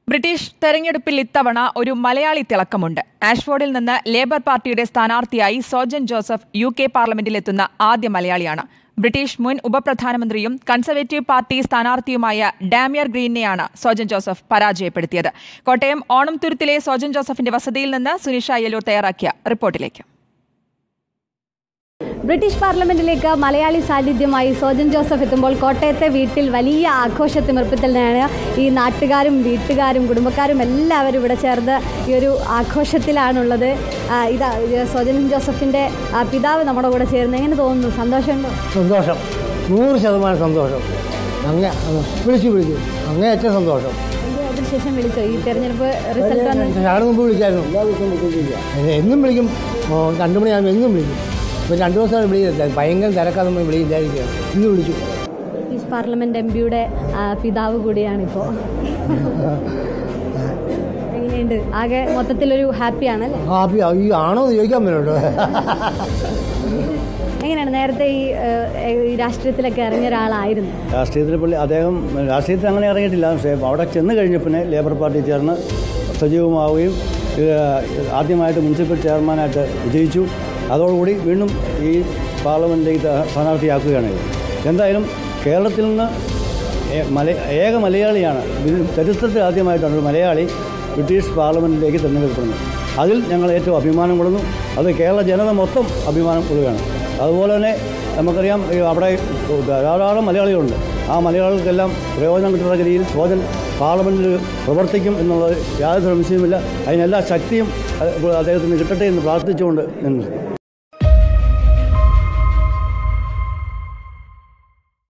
British തെരഞ്ഞെടുപ്പിൽ ഇത്തവണ ഒരു മലയാളി തിളക്കമുണ്ട് ആഷ്ഫോർഡിൽ നിന്ന് ലേബർ പാർട്ടിയുടെ സ്ഥാനാർത്ഥിയായി സോജൻ ജോസഫ് യു കെ പാർലമെന്റിലെത്തുന്ന ആദ്യ മലയാളിയാണ് ബ്രിട്ടീഷ് മുൻ ഉപപ്രധാനമന്ത്രിയും കൺസർവേറ്റീവ് പാർട്ടി സ്ഥാനാർത്ഥിയുമായ ഡാമിയർ ഗ്രീനെയാണ് സോജൻ ജോസഫ് പരാജയപ്പെടുത്തിയത് കോട്ടയം ഓണംതുരുത്തിലെ സോജൻ ജോസഫിന്റെ വസതിയിൽ നിന്ന് സുനിഷ അയ്യലൂർ തയ്യാറാക്കിയ റിപ്പോർട്ടിലേക്ക് ബ്രിട്ടീഷ് പാർലമെന്റിലേക്ക് മലയാളി സാന്നിധ്യമായി സോജൻ ജോസഫ് എത്തുമ്പോൾ കോട്ടയത്തെ വീട്ടിൽ വലിയ ആഘോഷത്തിമിർപ്പിത്തലാണ് ഈ നാട്ടുകാരും വീട്ടുകാരും കുടുംബക്കാരും എല്ലാവരും ഇവിടെ ചേർന്ന് ഈ ഒരു ആഘോഷത്തിലാണുള്ളത് ആ, ഇതാ ഇത് സോജൻ ജോസഫിൻ്റെ ആ, പിതാവ് നമ്മുടെ കൂടെ ചേർന്ന് എങ്ങനെ തോന്നുന്നു സന്തോഷമുണ്ടോ സന്തോഷം നൂറ് ശതമാനം സന്തോഷം അങ്ങേ വിളിച്ചു വിളിച്ചു അങ്ങേയറ്റം സന്തോഷം ഇത് അതിനുശേഷം വിളിച്ചോ ഈ തെരഞ്ഞെടുപ്പ് റിസൾട്ട് വന്ന് ഞങ്ങളുടെ മുമ്പ് വിളിച്ചായിരുന്നു എല്ലാ ദിവസവും വിളിക്കും എന്നും വിളിക്കും ഓ, രണ്ട് മണിയാകുമ്പോൾ എന്നും വിളിക്കും ഇപ്പം രണ്ട് ദിവസമാണ് വിളിയില്ല ഭയങ്കര തിരക്കാതെ വിളിയില്ലായിരിക്കുക ഇന്ന് വിളിച്ചു ബ്രിട്ടീഷ് പാർലമെന്റ് എം പിയുടെ പിതാവ് കൂടിയാണിപ്പോൾ എങ്ങനെയുണ്ട് ആകെ മൊത്തത്തിലൊരു ഹാപ്പിയാണല്ലേ ഹാപ്പി ഈ ആണോ എന്ന് ചോദിക്കാൻ പറ്റുള്ളൂ എങ്ങനെയാണ് നേരത്തെ ഈ ഏഹ്, ഈ രാഷ്ട്രീയത്തിലൊക്കെ ഇറങ്ങിയ ഒരാളായിരുന്നു രാഷ്ട്രീയത്തിൽ പുള്ളി അദ്ദേഹം രാഷ്ട്രീയത്തിൽ അങ്ങനെ ഇറങ്ങിയിട്ടില്ല പക്ഷേ അവിടെ ചെന്ന് കഴിഞ്ഞപ്പോൾ ലേബർ പാർട്ടി ചേർന്ന് സജീവമാവുകയും ഏഹ്, ആദ്യമായിട്ട് മുനിസിപ്പൽ ചെയർമാനായിട്ട് വിജയിച്ചു അതോടുകൂടി വീണ്ടും ഈ പാർലമെൻറ്റിലേക്ക് ത- സ്ഥാനാർത്ഥിയാക്കുകയാണ് ഇത്. എന്തായാലും കേരളത്തിൽ നിന്ന് ഏ- മല ഏക മലയാളിയാണ് ഇതിൽ ചരിത്രത്തിൽ ആദ്യമായിട്ടാണ് ഒരു മലയാളി ബ്രിട്ടീഷ് പാർലമെൻറ്റിലേക്ക് തിരഞ്ഞെടുക്കപ്പെടുന്നത് അതിൽ ഞങ്ങൾ ഏറ്റവും അഭിമാനം കൊള്ളുന്നു അത് കേരള ജനത മൊത്തം അഭിമാനം കൊള്ളുകയാണ് അതുപോലെ തന്നെ നമുക്കറിയാം ഈ അവിടെ ധാരാളം മലയാളികളുണ്ട് ആ മലയാളികൾക്കെല്ലാം പ്രയോജനം കിട്ടുന്ന രീതിയിൽ സോജൻ പാർലമെൻറ്റിൽ പ്രവർത്തിക്കും എന്നുള്ളത് യാതൊരു സംശയവുമില്ല അതിനെല്ലാ ശക്തിയും അത് അദ്ദേഹത്തിന് കിട്ടട്ടെ എന്ന് പ്രാർത്ഥിച്ചുകൊണ്ട് നിന്നു